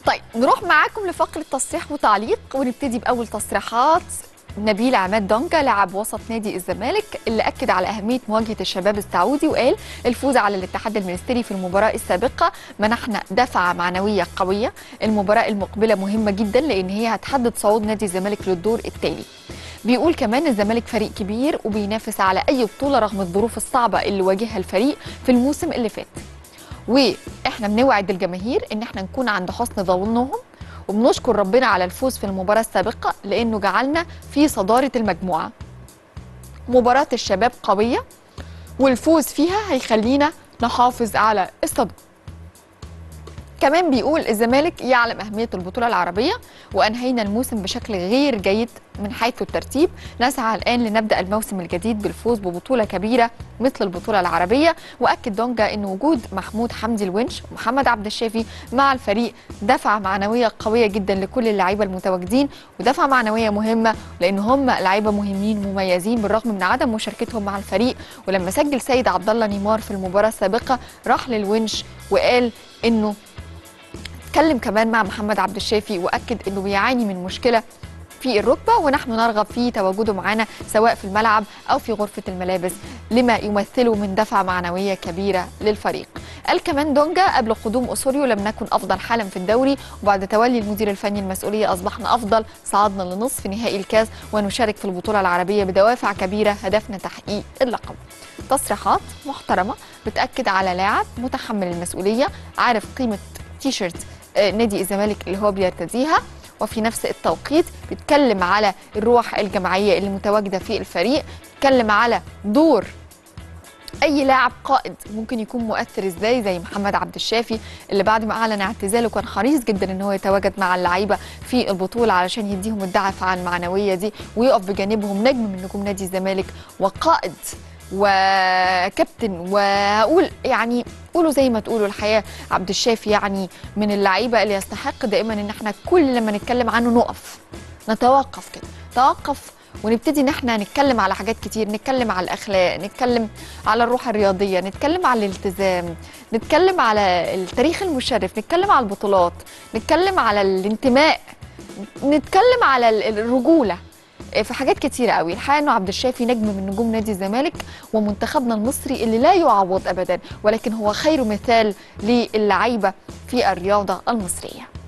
طيب نروح معاكم لفقره تصريح وتعليق ونبتدي باول تصريحات نبيل عماد دونجا لاعب وسط نادي الزمالك اللي اكد على اهميه مواجهه الشباب السعودي وقال الفوز على الاتحاد المنستيري في المباراه السابقه منحنا دفعه معنويه قويه المباراه المقبله مهمه جدا لان هي هتحدد صعود نادي الزمالك للدور التالي بيقول كمان الزمالك فريق كبير وبينافس على اي بطوله رغم الظروف الصعبه اللي واجهها الفريق في الموسم اللي فات واحنا بنوعد الجماهير ان احنا نكون عند حسن ظنهم وبنشكر ربنا على الفوز في المباراة السابقة لأنه جعلنا في صدارة المجموعة مباراة الشباب قوية والفوز فيها هيخلينا نحافظ على الصدارة كمان بيقول الزمالك يعلم أهمية البطولة العربية وأنهينا الموسم بشكل غير جيد من حيث الترتيب نسعى الآن لنبدأ الموسم الجديد بالفوز ببطولة كبيرة مثل البطولة العربية وأكد دونجا أن وجود محمود حمدي الونش ومحمد عبد الشافي مع الفريق دفعة معنوية قوية جدا لكل اللعيبة المتواجدين ودفعة معنوية مهمة لأن هم لعيبة مهمين مميزين بالرغم من عدم مشاركتهم مع الفريق ولما سجل سيد عبد الله نيمار في المباراة السابقة راح للونش وقال أنه اتكلم كمان مع محمد عبد الشافي واكد انه بيعاني من مشكله في الركبه ونحن نرغب في تواجده معنا سواء في الملعب او في غرفه الملابس لما يمثله من دفعه معنويه كبيره للفريق. قال كمان دونجا قبل قدوم اسوريو لم نكن افضل حالا في الدوري وبعد تولي المدير الفني المسؤوليه اصبحنا افضل صعدنا لنصف نهائي الكاس ونشارك في البطوله العربيه بدوافع كبيره هدفنا تحقيق اللقب. تصريحات محترمه بتاكد على لاعب متحمل المسؤوليه عارف قيمه تيشيرت نادي الزمالك اللي هو بيرتديها وفي نفس التوقيت بيتكلم على الروح الجماعيه اللي متواجده في الفريق بيتكلم على دور اي لاعب قائد ممكن يكون مؤثر ازاي زي محمد عبد الشافي اللي بعد ما اعلن اعتزاله كان حريص جدا ان هو يتواجد مع اللعيبه في البطوله علشان يديهم الدعفه المعنويه دي ويقف بجانبهم نجم من نجوم نادي الزمالك وقائد وكابتن وهقول يعني قولوا زي ما تقولوا الحقيقه عبد الشافي يعني من اللعيبه اللي يستحق دائما ان احنا كل لما نتكلم عنه نقف نتوقف كده توقف ونبتدي ان احنا نتكلم على حاجات كتير نتكلم على الاخلاق نتكلم على الروح الرياضيه نتكلم على الالتزام نتكلم على التاريخ المشرف نتكلم على البطولات نتكلم على الانتماء نتكلم على الرجوله في حاجات كتيرة قوي الحقيقة انه عبد الشافي نجم من نجوم نادي الزمالك ومنتخبنا المصري اللي لا يعوض ابدا ولكن هو خير مثال للعيبة في الرياضة المصرية